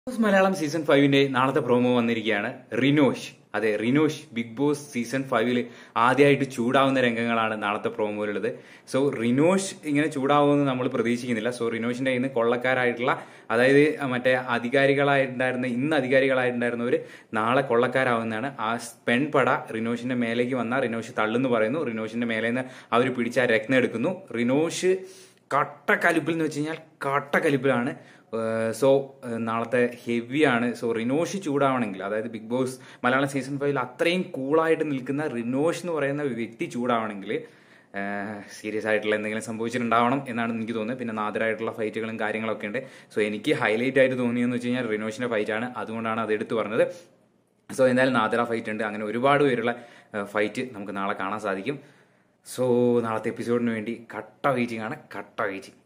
boss Malayalam season ഫൈവിന്റെ നാളത്തെ promo വന്നിരിക്കുകയാണ് റിനോഷ് അതെ റിനോഷ് ബിഗ് ബോസ് സീസൺ ഫൈവില് ആദ്യമായിട്ട് ചൂടാവുന്ന രംഗങ്ങളാണ് നാളത്തെ പ്രോമോയിലുള്ളത് സോ റിനോഷ് ഇങ്ങനെ ചൂടാവുമെന്ന് നമ്മൾ പ്രതീക്ഷിക്കുന്നില്ല സോ റിനോഷിന്റെ കയ്യിൽ നിന്ന് കൊള്ളക്കാരായിട്ടുള്ള അതായത് മറ്റേ അധികാരികളായിട്ടുണ്ടായിരുന്ന ഇന്ന് അധികാരികളായിട്ടുണ്ടായിരുന്നവർ നാളെ കൊള്ളക്കാരാവുന്നതാണ് ആ പെൺപട റിനോഷിന്റെ മേലേക്ക് വന്ന റിനോഷ് തള്ളുന്നു പറയുന്നു റിനോഷിന്റെ മേലെ നിന്ന് അവർ പിടിച്ച ആ രത്നം എടുക്കുന്നു റിനോഷ് കട്ടക്കലിപ്പിൽ എന്ന് വെച്ച് കഴിഞ്ഞാൽ കട്ടക്കലിപ്പിലാണ് സോ നാളത്തെ ഹെവിയാണ് സോ റിനോഷ് ചൂടാവണമെങ്കിൽ അതായത് ബിഗ് ബോസ് മലയാളം സീസൺ ഫൈവിൽ അത്രയും കൂളായിട്ട് നിൽക്കുന്ന റിനോഷ് എന്ന് പറയുന്ന വ്യക്തി ചൂടാവണമെങ്കിൽ സീരിയസ് ആയിട്ടുള്ള എന്തെങ്കിലും സംഭവിച്ചിട്ടുണ്ടാവണം എന്നാണ് എനിക്ക് തോന്നുന്നത് പിന്നെ നാദരായിട്ടുള്ള ഫൈറ്റുകളും കാര്യങ്ങളൊക്കെ ഉണ്ട് സോ എനിക്ക് ഹൈലൈറ്റ് ആയിട്ട് തോന്നിയെന്ന് വെച്ച് കഴിഞ്ഞാൽ റിനോഷിന്റെ ഫൈറ്റാണ് അതുകൊണ്ടാണ് അത് എടുത്തു പറഞ്ഞത് സോ എന്തായാലും നാദര ഫൈറ്റ് ഉണ്ട് അങ്ങനെ ഒരുപാട് പേരുള്ള ഫൈറ്റ് നമുക്ക് നാളെ കാണാൻ സാധിക്കും സോ നാളത്തെ എപ്പിസോഡിന് വേണ്ടി കട്ട വെയിറ്റിംഗ് ആണ് കട്ട വെയിറ്റിംഗ്